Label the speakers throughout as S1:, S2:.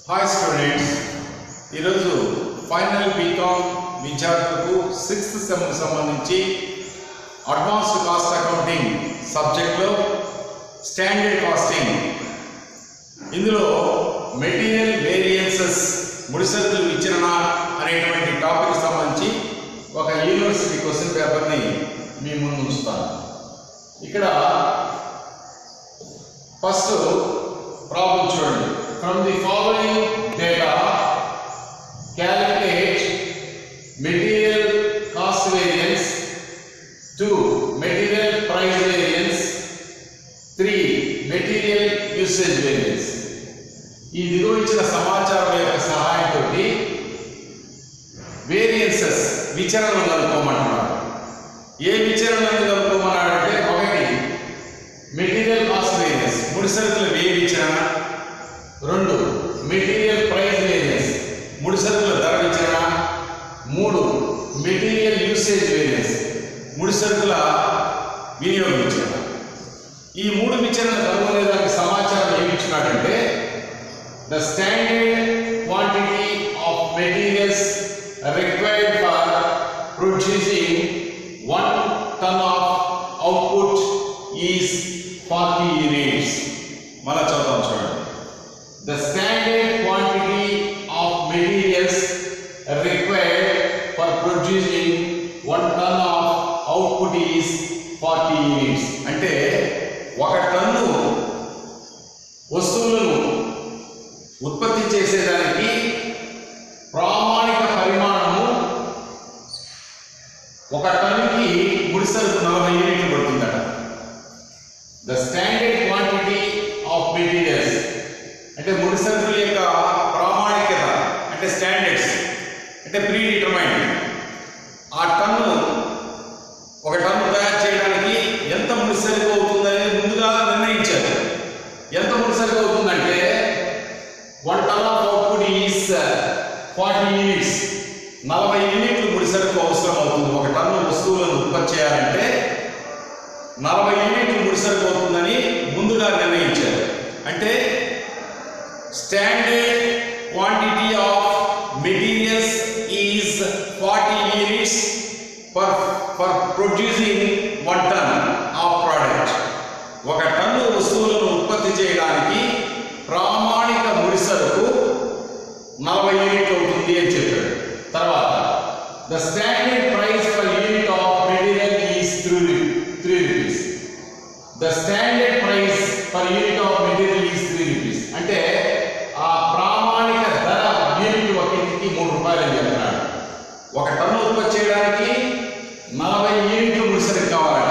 S1: hi students ఈరోజు final BCom విద్యార్థులకు sixth సెమ్కి సంబంధించి అడ్వాన్స్డ్ కాస్ట్ అకౌంటింగ్ సబ్జెక్ట్లో స్టాండర్డ్ కాస్టింగ్ ఇందులో మెటీరియల్ వేరియన్సెస్ ముడిసరుకులు విచరణ అనేటువంటి టాపిక్ సంబంధించి ఒక యూనివర్సిటీ క్వశ్చన్ పేపర్ని మీ ముందు ఉంచుతాను ఇక్కడ ఫస్ట్ ప్రాబ్లం చూడండి from the following data calculate material cost variance two material price variance three material usage variance ఈ దిగువ ఇచ్చిన సమాచారం యొక్క సహాయంతో వేరియన్సెస్ విచరణలు కనుక్కోమంటున్నారు ఏ విచరణలు కనుక్కోమన్నాడంటే ఒకటి మెటీరియల్ కాస్ట్ వేరియన్స్ ముడి సరుకుల వ్యయ విచరణ రెండు మెటీరియల్ ప్రైస్ వేరియన్స్ ముడి సరుకుల ధర విచరణ మూడు మెటీరియల్ యూసేజ్ వేరియన్స్ ముడి సరుకుల వినియోగ విచరణ ఈ మూడు విచరణ కనుగొనేదానికి సమాచారం ఏమి ఇచ్చినాడంటే the standard quantity of materials required for producing one ton of output is forty units మళ్ళా చదువుతాం చూడండి the standard quantity of materials required for producing one ton of output is forty units అంటే ఒక టన్ను వస్తువులను ఉత్పత్తి చేసేదానికి ప్రామాణిక పరిమాణము ఒక టన్నుకి ముడిసరుకు నలభై యూనిట్లు పడుతుందట the standard quantity of materials అంటే ముడిసరుకుల యొక్క ప్రామాణికత అంటే స్టాండర్డ్స్ అంటే ప్రీ డిటర్మైండ్ ఆ టన్ను ఒక టన్ను తయారు చేయడానికి ఎంత ముడిసరుకు అవుతుందనేది ముందుగా నిర్ణయించారు ఎంత ముడిసరుకు అవుతుందంటే one ton of output is forty units నలభై యూనిట్లు ముడిసరుకు అవసరం అవుతుంది ఒక టన్ను వస్తువులను ఉత్పత్తి చేయాలంటే నలభై యూనిట్లు ముడిసరుకు అవుతుందని ముందుగా నిర్ణయించారు అంటే standard quantity of materials is forty units for for producing one ton of product ఒక టన్ను వస్తువులను ఉత్పత్తి చేయడానికి ప్రామాణిక ముడిసరుకు నలభై యూనిట్లు అవుతుంది అని చెప్పాడు తర్వాత the standard price for unit of material is three three rupees the standard price for unit of material is three rupees అంటే ఆ ప్రామాణిక ధర యూనిట్ ఒకటికి మూడు రూపాయలు అని చెప్తున్నాడు ఒక టన్ను ఉత్పత్తి చేయడానికి నలభై యూనిట్లు ముడిసరికి కావాలట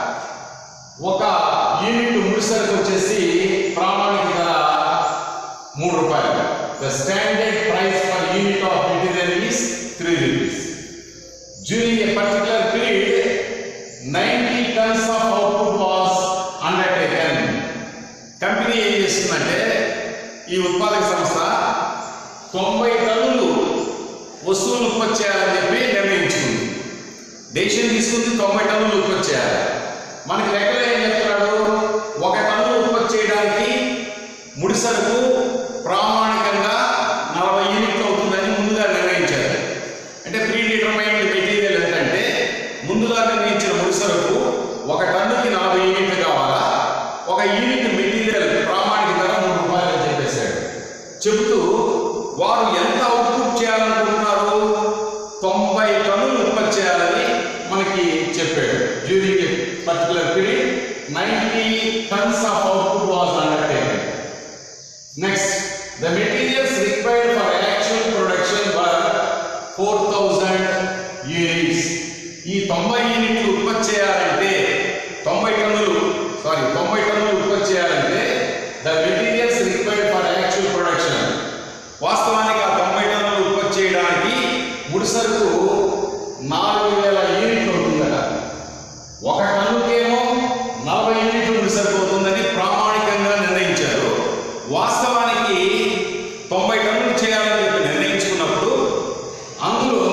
S1: ఒక యూనిట్ ముడిసరికి వచ్చేసి ప్రామాణిక ధర మూడు రూపాయలు the standard price for unit of material is three rupees during a particular period ninety tons of output was undertaken company ఏం చేస్తుందంటే ఈ ఉత్పాదక సంస్థ తొంభై టన్నులు వస్తువులు ఉత్పత్తి చేయాలని చెప్పి నిర్ణయించుకుంది డెసిషన్ తీసుకుంది తొంభై టన్నులు ఉత్పత్తి చేయాలి మనకి లెక్కలో ఏం చెప్తున్నాడు ఒక టన్ను ఉత్పత్తి చేయడానికి ముడిసరుకు ప్రామాణికంగా నలభై యూనిట్లు అవుతుందని ముందుగా నిర్ణయించారు అంటే ప్రీ డిటర్మైన్డ్ మెటీరియల్ ఏంటంటే ముందుగా నిర్ణయించిన ముడిసరుకు ఒక టన్నుకి నలభై యూనిట్లు కావాలా ఒక యూనిట్ మెటీరియల్ ప్రామాణిక ధర మూడు రూపాయలు అని చెప్పేశాడు చెబుతూ వారు ఎంత అవుట్పుట్ చేయాలనుకుంటున్నారు తొంభై టన్నులు ఉత్పత్తి చేయాలని మనకి చెప్పాడు during a particular period ninety tons of output was undertaken next the materials required for actual production were four thousand units ఈ తొంభై యూనిట్లు ఉత్పత్తి చేయాలంటే తొంభై టన్నులు సారీ తొంభై టన్నులు ఉత్పత్తి చేయాలంటే the materials required for actual production వాస్తవానికి ఆ తొంభై టన్నులు ఉత్పత్తి చేయడానికి ముడిసరుకు నాలుగు వేల యూనిట్లు అవుతుందట ఒక టన్నుకేమో నలభై యూనిట్లు ముడిసరుకు అవుతుందని ప్రామాణికంగా నిర్ణయించారు వాస్తవానికి తొంభై టన్నులు చేయాలని చెప్పి నిర్ణయించుకున్నప్పుడు అందులో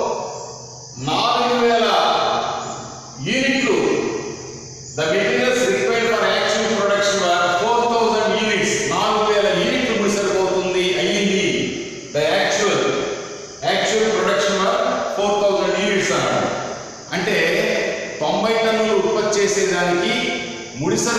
S1: నాలుగు వేల యూనిట్లు the materials required for actual production four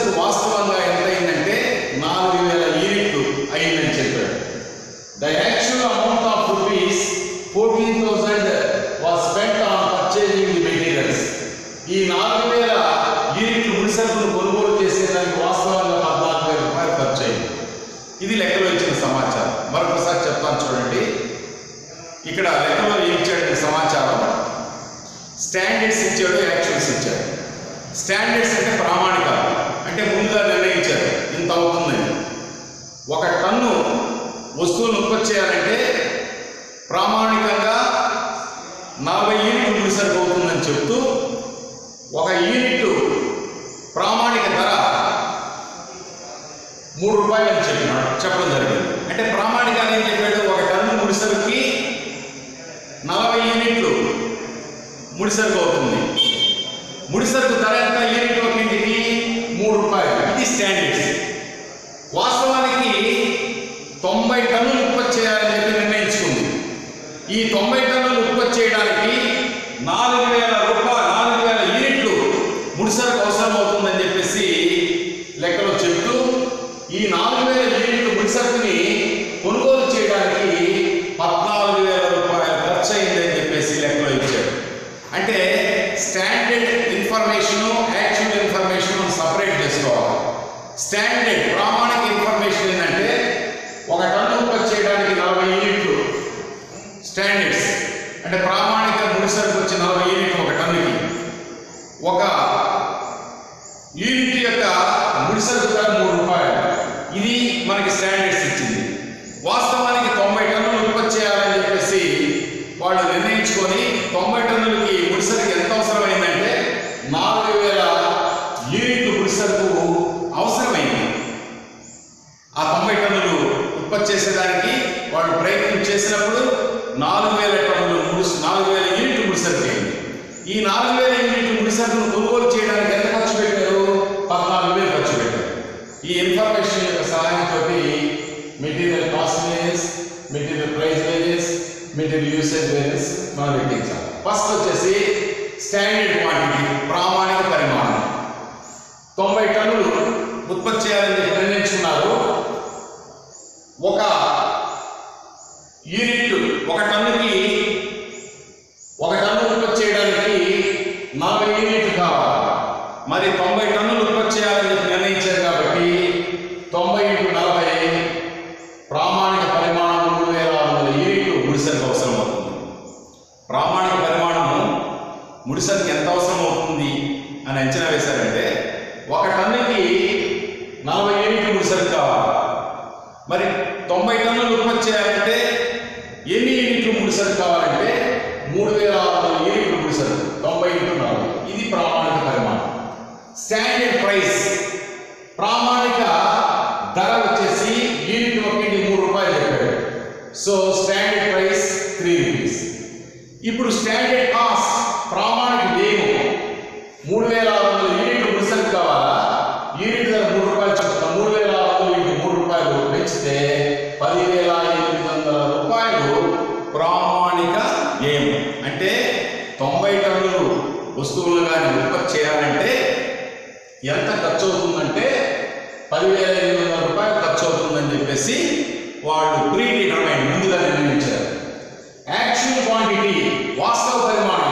S1: ముడిసరుకు వాస్తవంగా ఎంత అయిందంటే నాలుగు వేల యూనిట్లు అయిందని చెప్పాడు the actual amount of rupees fourteen thousand was spent on purchasing the materials ఈ నాలుగు వేల యూనిట్లు ముడిసరుకును కొనుగోలు చేసేదానికి వాస్తవంగా పద్నాలుగు వేల రూపాయలు ఖర్చు అయింది ఇది లెక్కలో ఇచ్చిన సమాచారం మరొకసారి చెప్తాను చూడండి ఇక్కడ లెక్కలో ఏం ఇచ్చాడు సమాచారం స్టాండర్డ్స్ ఇచ్చాడు యాక్చువల్స్ ఇచ్చాడు స్టాండర్డ్స్ అంటే ప్రామాణికాలు అంటే ముందుగా నిర్ణయించారు ఇంత అవుతుందని ఒక టన్ను వస్తువులను ఉత్పత్తి చేయాలంటే ప్రామాణికంగా నలభై యూనిట్లు ముడిసరుకు అవుతుందని చెప్తూ ఒక యూనిట్ ప్రామాణిక ధర మూడు రూపాయలు అని చెప్పినాడు చెప్పడం జరిగింది అంటే ప్రామాణికంగా ఏం చెప్పాడు ఒక టన్ను ముడిసరుకి నలభై యూనిట్లు ముడిసరుకు అవుతుంది ముడిసరుకు ధర ఎంత యూనిట్ ఒక ఇంటికి మూడు రూపాయలు ఇది స్టాండర్డ్స్ వాస్తవానికి తొంభై టన్నులు ఉత్పత్తి చేయాలని చెప్పి నిర్ణయించుకుంది ఈ తొంభై టన్నులు ఉత్పత్తి చేయడానికి నాలుగు వేల రూపాయలు నాలుగు వేల యూనిట్లు ముడిసరుకు అవసరం అవుతుందని చెప్పేసి లెక్కలో చెప్తూ ఈ నాలుగు వేల యూనిట్లు ముడిసరుకుని కొనుగోలు చేయడానికి పద్నాలుగు వేల రూపాయలు ఖర్చు అయిందని చెప్పేసి లెక్కలో ఇచ్చాడు అంటే standard information actual information separate చేసుకోవాలి స్టాండర్డ్ ప్రామాణిక ఇన్ఫర్మేషన్ ఏంటంటే ఒక టన్ను ఉత్పత్తి చేయడానికి నలభై యూనిట్లు స్టాండర్డ్స్ అంటే ప్రామాణిక ముడిసరుకు వచ్చి నలభై యూనిట్లు ఒక టన్నుకి ఒక యూనిట్ యొక్క ముడిసరుకు ధర మూడు రూపాయలు ఇది మనకి స్టాండర్డ్స్ ఇచ్చింది వాస్తవానికి తొంభై టన్నులు ఉత్పత్తి చేయాలని చెప్పేసి వాళ్ళు నిర్ణయించుకొని తొంభై టన్నులకి ముడిసరుకు ఎంత అవసరమైందంటే నాలుగు వేల యూనిట్లు ముడిసరుకు అవసరమైంది ఆ తొంభై టన్నులు ఉత్పత్తి చేసేదానికి వాళ్ళు ప్రయత్నం చేసినప్పుడు నాలుగు వేల టన్నులు ముడి నాలుగు వేల యూనిట్లు ముడిసరుకు అయింది ఈ నాలుగు వేల యూనిట్లు ముడిసరుకును కొనుగోలు చేయడానికి ఎంత ఖర్చు పెట్టారు పద్నాలుగు వేలు ఖర్చు పెట్టారు ఈ ఇన్ఫర్మేషన్ యొక్క సహాయంతో material cost variance material price variance material usage variance మనం లెక్కించాలి ఫస్ట్ వచ్చేసి స్టాండర్డ్ క్వాంటిటీ ప్రామాణిక పరిమాణం తొంభై టన్నులు ఉత్పత్తి చేయాలని చెప్పి నిర్ణయించుకున్నారు ఒక యూనిట్ ఒక టన్నుకి ఒక టన్ను ఉత్పత్తి చేయడానికి నలభై యూనిట్లు కావాలి మరి తొంభై టన్నులు ఉత్పత్తి చేయాలని చెప్పి నిర్ణయించారు కాబట్టి తొంభై ఇంటూ నలభై ప్రామాణిక పరిమాణం మూడు వేల ఆరు వందల యూనిట్లు ముడిసరికి అవసరం అవుతుంది ప్రామాణిక పరిమాణము ముడిసరికి ఎంత అవసరం అవుతుంది అని అంచనా వేశారంటే ఒక టన్నుకి నలభై యూనిట్లు ముడిసరికి కావాలి మరి తొంభై టన్నులు ఉత్పత్తి చేయాలంటే ఎన్ని యూనిట్లు ముడిసరుకు కావాలంటే మూడు వేల ఆరు వందల యూనిట్లు ముడిసరుకు తొంభై ఇంటూ నలభై ఇది ప్రామాణిక పరిమాణం స్టాండర్డ్ ప్రైస్ ప్రామాణిక ధర వచ్చేసి యూనిట్ ఒకటి మూడు రూపాయలు చెప్పాడు so standard price three rupees ఇప్పుడు స్టాండర్డ్ కాస్ట్ ప్రామాణిక వ్యయం మూడు వేల ఆరు వందల యూనిట్లు ముడిసరుకు కావాలా యూనిట్ ధర మూడు రూపాయలు చెప్తాం మూడు వేల ఆరు వందలు ఇంటూ మూడు రూపాయలు పెంచితే పదివేల ఎనిమిది వందల రూపాయలు ప్రామాణిక వ్యయం అంటే తొంభై టన్నులు వస్తువులు కానీ ఉత్పత్తి చేయాలంటే ఎంత ఖర్చు అవుతుందంటే పదివేల ఎనిమిది వందల రూపాయలు ఖర్చు అవుతుందని చెప్పేసి వాళ్ళు ప్రీ డిటర్మైన్ ముందుగా నిర్ణయించారు యాక్చువల్ క్వాంటిటీ వాస్తవ పరిమాణం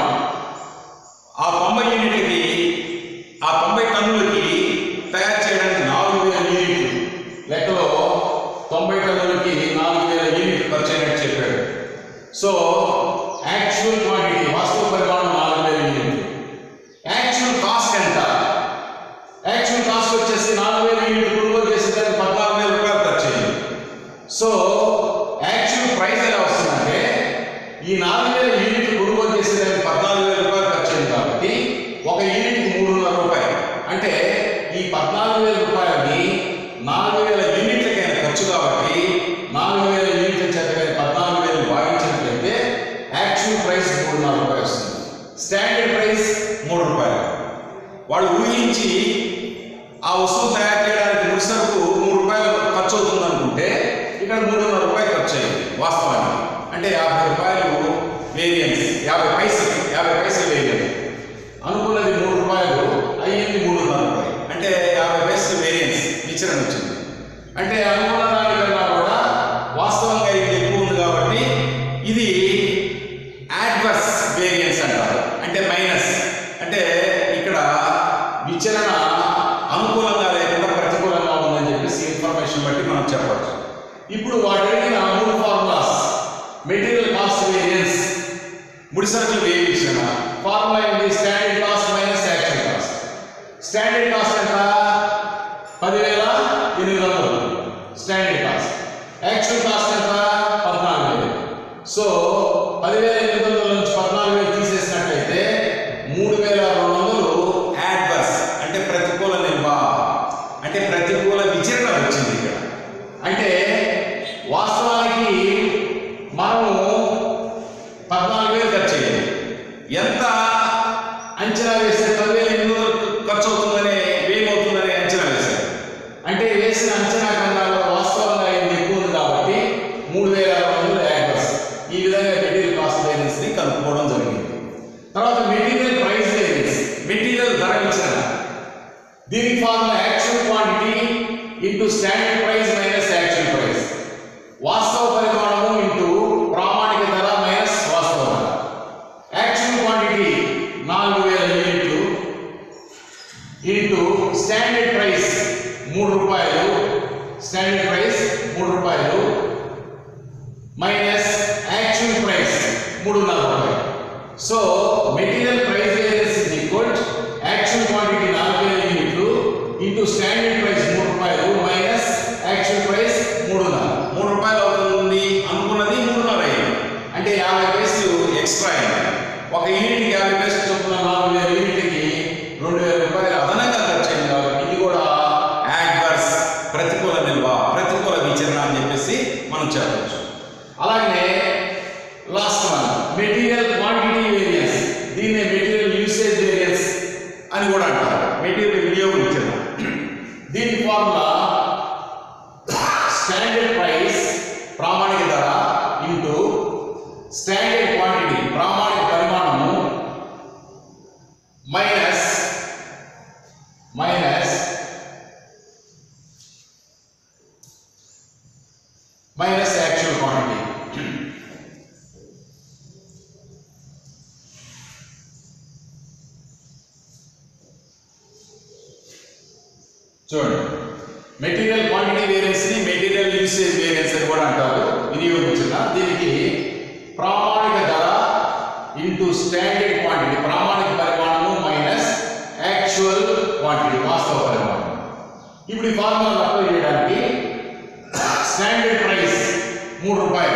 S1: ఆ తొంభై యూనిట్లకి ఆ తొంభై టన్నులకి తయారు చేయడానికి నాలుగు వేల యూనిట్లు లెక్కలో తొంభై టన్నులకి నాలుగు వేల యూనిట్లు ఖర్చు అయినట్టు చెప్పాడు సో యాక్చువల్ క్వాంటిటీ వాస్తవ పరిమాణం నాలుగు వేల యూనిట్లు యాక్చువల్ కాస్ట్ ఎంత యాక్చువల్ కాస్ట్ వచ్చేసి నాలుగు వేల యూనిట్లు కొనుగోలు చేసేదానికి పద్నాలుగు వేల రూపాయలు ఖర్చు అయింది సో యాక్చువల్ ప్రైస్ ఎలా వస్తుందంటే ఈ నాలుగు వేల యూనిట్లు కొనుగోలు చేసేదానికి పద్నాలుగు వేల రూపాయలు ఖర్చు అయింది కాబట్టి ఒక యూనిట్కి మూడున్నర రూపాయలు అంటే ఈ పద్నాలుగు వేల రూపాయలని నాలుగు వేల యూనిట్లకైనా ఖర్చు కాబట్టి నాలుగు వేల యూనిట్ల చేత కానీ పద్నాలుగు వేలు భావించినట్లయితే యాక్చువల్ ప్రైస్ మూడున్నర రూపాయలు వస్తుంది స్టాండర్డ్ ప్రైస్ మూడు రూపాయలు వాళ్ళు ఊహించి ఆ వస్తువు తయారు చేయడానికి ముడిసరుకు మూడు రూపాయలు ఖర్చు అవుతుంది అనుకుంటే ఇక్కడ మూడున్నర రూపాయలు ఖర్చు అయింది వాస్తవానికి అంటే యాభై రూపాయలు వేరియన్స్ యాభై పైసలు యాభై పైసలు వేరియన్స్ అనుకున్నది మూడు రూపాయలు అయ్యింది మూడున్నర రూపాయలు అంటే యాభై పైసలు విచరణ వచ్చింది అంటే అనుకున్న దానికన్నా కూడా వాస్తవంగా ఇది ఎక్కువ ఉంది కాబట్టి ఇది యాడ్వర్స్ వేరియన్స్ అంటారు అంటే మైనస్ అంటే ఇక్కడ విచరణ అనుకూలంగా లేకుండా ప్రతికూలంగా ఉందని చెప్పేసి ఇన్ఫర్మేషన్ బట్టి మనం చెప్పచ్చు ఇప్పుడు వాటి అడిగిన మూడు ఫార్ములాస్ మెటీరియల్ కాస్ట్ వేరియన్స్ ముడి సరుకుల వ్యయ విచరణ ఫార్ములా ఏంటి standard cost minus actual cost standard cost ఎంత పదివేల ఎనిమిది వందలు స్టాండర్డ్ కాస్ట్ యాక్చువల్ కాస్ట్ ఎంత పద్నాలుగు వేలు సో పదివేల ఎనిమిది వందల నుంచి పద్నాలుగు వేలు తీసేసినట్లయితే మూడు వేల రెండు వందలు యాడ్వర్స్ అంటే ప్రతికూల నిల్వ అంటే ప్రతికూల విచరణ వచ్చింది ఇక్కడ అంటే వాస్తవానికి మనము పద్నాలుగు వేలు ఖర్చు అయ్యింది ఎంత అంచనా వేస్తే పదివేల ఎనిమిది వందలు ఖర్చు అవుతుందనే వేయమవుతుందనే అంచనా వేశారు అంటే వేసిన అంచనా కన్నా కూడా వాస్తవంగా ఇది ఎక్కువ ఉంది కాబట్టి మూడు వేల ఆరు వందలు యాక్టర్స్ ఈ విధంగా మెటీరియల్ కాస్ట్ వేరియన్స్ ని కనుక్కోవడం జరిగింది తర్వాత మెటీరియల్ ప్రైస్ వేరియన్స్ మెటీరియల్ ధర విచరణ దీనికి formula actual quantity into standard price minus actual price వాస్తవ పరిమాణము ఇంటూ ప్రామాణిక ధర మైనస్ వాస్తవ ధర యాక్చువల్ క్వాంటిటీ నాలుగు వేల యూనిట్లు ఇంటూ స్టాండర్డ్ ప్రైస్ మూడు రూపాయలు స్టాండర్డ్ ప్రైస్ మూడు రూపాయలు మైనస్ యాక్చువల్ ప్రైస్ మూడున్నర రూపాయలు so material price variance is equal actual quantity నాలుగు వేల యూనిట్లు ఇంటూ స్టాండర్డ్ ప్రైస్ మూడు రూపాయలు మైనస్ యాక్చువల్ ప్రైస్ మూడున్నర మూడు రూపాయలు అవుతుంది అనుకున్నది మూడున్నర అయింది అంటే యాభై పైసలు ఎక్స్ట్రా అయింది ఒక యూనిట్కి యాభై పైసలు చొప్పున నాలుగు వేల యూనిట్కి రెండు వేల రూపాయలు అదనంగా ఖర్చు అయింది కాబట్టి ఇది కూడా యాడ్వర్స్ ప్రతికూల నిల్వ ప్రతికూల విచరణ అని చెప్పేసి మనం చెప్పవచ్చు అలాగే last one material quantity variance దీన్నే మెటీరియల్ యూసేజ్ వేరియన్స్ అని కూడా అంటారు మెటీరియల్ వినియోగ విచరణ దీని ఫార్ములా స్టాండర్డ్ ప్రైస్ ప్రామాణిక ధర ఇంటూ స్టాండర్డ్ క్వాంటిటీ ప్రామాణిక పరిమాణము minus minus minus actual quantity చూడండి మెటీరియల్ క్వాంటిటీ వేరియన్స్ ని మెటీరియల్ యూసేజ్ వేరియన్స్ అని కూడా అంటారు వినియోగించిన దీనికి ప్రామాణిక ధర ఇంటూ స్టాండర్డ్ క్వాంటిటీ ప్రామాణిక పరిమాణము మైనస్ యాక్చువల్ క్వాంటిటీ వాస్తవ పరిమాణం ఇప్పుడు ఈ ఫార్ములా అప్లై చేయడానికి స్టాండర్డ్ ప్రైస్ మూడు రూపాయలు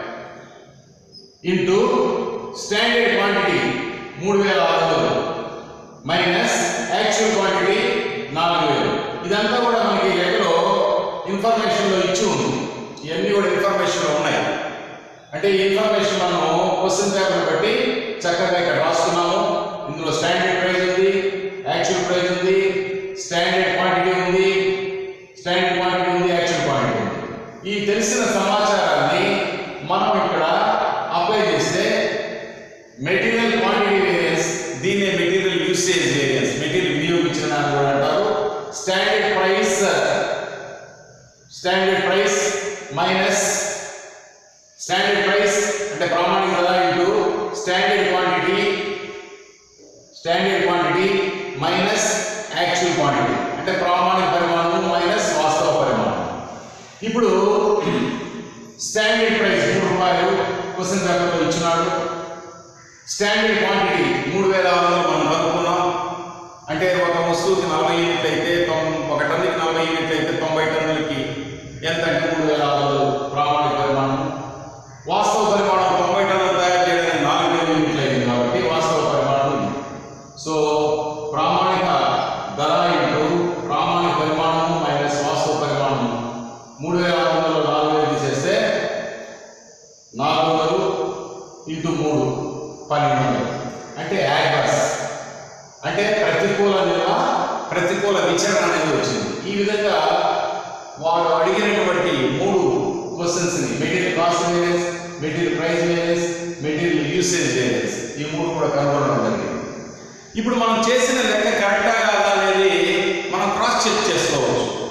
S1: ఇంటూ స్టాండర్డ్ క్వాంటిటీ మూడు వేల ఆరు వందలు మైనస్ యాక్చువల్ క్వాంటిటీ నాలుగు వేలు ఇదంతా కూడా మనకి లెక్కలో ఇన్ఫర్మేషన్లో ఇచ్చి ఉంది ఇవన్నీ కూడా ఇన్ఫర్మేషన్లో ఉన్నాయి అంటే ఈ ఇన్ఫర్మేషన్ మనం క్వశ్చన్ పేపర్ బట్టి చక్కగా ఇక్కడ రాసుకున్నాము ఇందులో స్టాండర్డ్ ప్రైస్ ఉంది యాక్చువల్ ప్రైస్ ఉంది స్టాండర్డ్ క్వాంటిటీ ఉంది స్టాండర్డ్ క్వాంటిటీ ఉంది యాక్చువల్ క్వాంటిటీ ఉంది ఈ తెలిసిన సమాచారాన్ని మనం ఇక్కడ అప్లై చేస్తే మెటీరియల్ క్వాంటిటీ వేరియన్స్ దీన్నే మెటీరియల్ యూసేజ్ వేరియన్స్ మెటీరియల్ వినియోగించిన అని కూడా అంటారు standard price standard price minus standard price అంటే ప్రామాణిక ధర into standard quantity standard quantity minus actual quantity అంటే ప్రామాణిక పరిమాణం మైనస్ వాస్తవ పరిమాణం ఇప్పుడు స్టాండర్డ్ ప్రైస్ మూడు రూపాయలు క్వశ్చన్ పేపర్లో ఇచ్చినాడు స్టాండర్డ్ క్వాంటిటీ మూడు వేల ఆరు వందలు మనం కనుక్కున్నాం అంటే ఒక వస్తువుకి నలభై యూనిట్లు అయితే తొం- ఒక టన్నుకి నలభై యూనిట్లు అయితే తొంభై టన్నులకి ఎంత అంటే మూడు వేల ఆరు వందలు ప్రామాణిక పరిమాణం వాస్తవ పరిమాణం తొంభై టన్నులు తయారు చేయడానికి నాలుగు వేల యూనిట్లు అయింది కాబట్టి వాస్తవ పరిమాణం ఉంది సో ప్రామాణిక ధర ఇంటూ ప్రామాణిక పరిమాణము మైనస్ వాస్తవ పరిమాణము మూడు వేల ఆరు వందలు నాలుగు వేలు తీసేస్తే నాలుగు వందలు ఇంటూ మూడు పన్నెండు వందలు అంటే యాడ్వర్స్ అంటే ప్రతికూల నిల్వ ప్రతికూల విచరణ అనేది వచ్చింది ఈ విధంగా వాడు అడిగినటువంటి మూడు క్వశ్చన్స్ ని material cost variance material price variance material usage variance ఈ మూడు కూడా కనుగొనడం జరిగింది ఇప్పుడు మనం చేసిన లెక్క కరెక్టా కాదా అనేది మనం క్రాస్ చెక్ చేసుకోవచ్చు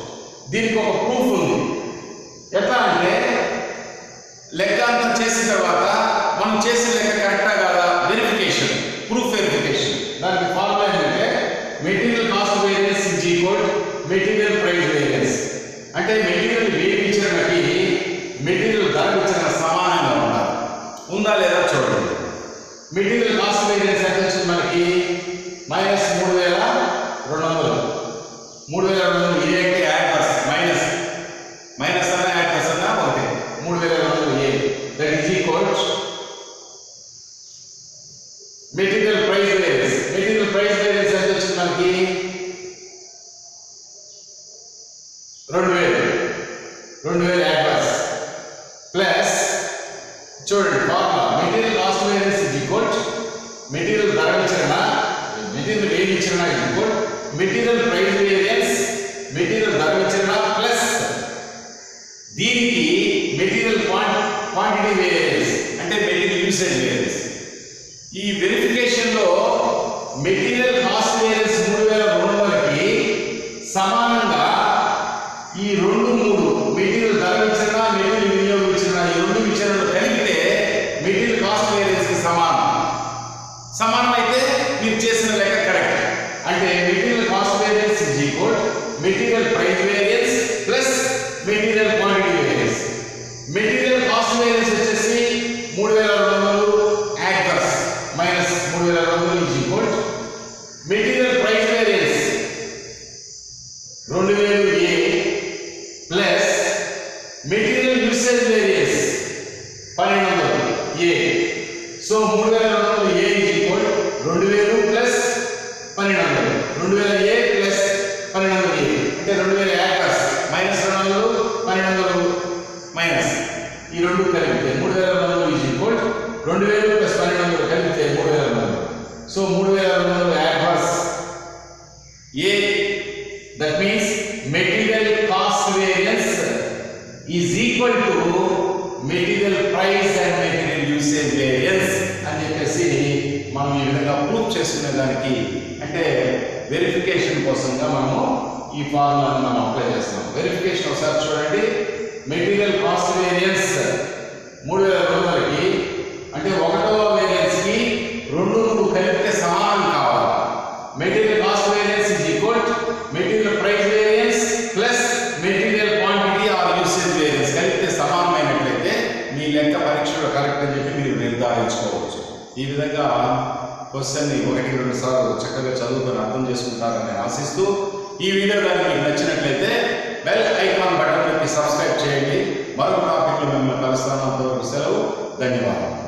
S1: దీనికి ఒక ప్రూఫ్ ఉంది ఎట్లా అంటే లెక్క అంతా చేసిన తర్వాత మనం చేసిన లెక్క కరెక్టా కాదా వెరిఫికేషన్ ప్రూఫ్ వెరిఫికేషన్ దానికి ఫార్ములా ఏంటంటే material cost variance is equal material price variance అంటే మెటీరియల్ వేరు ఇచ్చినకి మెటీరియల్ ధర ఇచ్చిన సమానంగా ఉండాలి ఉందా లేదా చూడండి మెటీరియల్ కాస్ట్ వేరియన్స్ ఎంత వచ్చింది మనకి మైనస్ మూడు వేల రెండు వందలు మూడు వేల రెండు వందలు ఏ అంటే యాడ్ పర్సెంట్ మైనస్ మైనస్ అన్న యాడ్ పర్సెంట్ ఒకటి మూడు వేల రెండు వందలు A that is equal material price variance material price variance ఎంత వచ్చింది మనకి రెండు వేలు రెండు వేలు యాడ్వాన్స్ ప్లస్ చూడండి formula material cost variance is equal material ధర ఇచ్చిన మెటీరియల్ ఏమి ఇచ్చిన equal material price variance material ధర ఇచ్చిన ప్లస్ దీనికి మెటీరియల్ క్వాంటిటీ వేరియన్స్ అంటే మెటీరియల్ యూసేజ్ వేరియన్స్ ఈ వెరిఫికేషన్ లో మెటీరియల్ కాస్ట్ వేరియన్స్ మూడు వేల రెండు వందలకి సమానంగా ఈ రెండు మూడు మెటీరియల్ ధర ఇచ్చిన మెటీరియల్ వినియోగించిన ఈ రెండు విషయాలు కలిపితే మెటీరియల్ కాస్ట్ వేరియన్స్ కి సమానం సమానం అయితే మీరు చేసిన లెక్క కరెక్ట్ అంటే material cost variance is equal material price variance plus material quantity variance material cost variance వచ్చేసి మూడు వేల రెండు వందలు యాక్టర్స్ మైనస్ మూడు వేల రెండు వందలు is equal material price variance రెండు వేలు A plus material usage variance పన్నెండు వందలు ఏ సో మూడు వేల రెండు వందలు ఏ ఈజ్ ఈక్వల్ రెండు వేలు ప్లస్ పన్నెండు వందలు రెండు వేల ఏ ప్లస్ పన్నెండు వందలు ఏ అంటే రెండు వేల యాక్టర్స్ మైనస్ రెండు వందలు పన్నెండు వందలు మైనస్ ఈ రెండు కలిపితే మూడు వేల రెండు వందలు ఈజ్ ఈక్వల్ రెండు వేలు ప్లస్ పన్నెండు వందలు కలిపితే మూడు వేల రెండు వందలు సో మూడు వేల రెండు వందలు యాక్టర్స్ A that means material cost variance is equal to material price and material usage variance అని చెప్పేసి మనం ఈ విధంగా ప్రూఫ్ చేసుకునే దానికి అంటే వెరిఫికేషన్ కోసంగా మనము ఈ ఫార్ములాను మనం అప్లై చేస్తున్నాం వెరిఫికేషన్ ఒకసారి చూడండి మెటీరియల్ కాస్ట్ వేరియన్స్ మూడు వేల రెండు వందలకి అంటే ఒకటవ వేరియన్స్ కి రెండు మూడు కలిపితే సమానం కావాలి material cost variance is equal material price variance plus material quantity or usage variance కలిపితే సమానమైనట్లయితే మీ లెక్క పరీక్షలో కరెక్ట్ అని చెప్పి మీరు నిర్ధారించుకోవచ్చు ఈ విధంగా క్వశ్చన్ని ఒకటి రెండు సార్లు చక్కగా చదువుకొని అర్థం చేసుకుంటారని ఆశిస్తూ ఈ వీడియో కానీ మీకు నచ్చినట్లయితే బెల్ ఐకాన్ బటన్ నొక్కి సబ్స్క్రైబ్ చేయండి మరొక టాపిక్లో మిమ్మల్ని కలుస్తాను అంతవరకు సెలవు ధన్యవాదాలు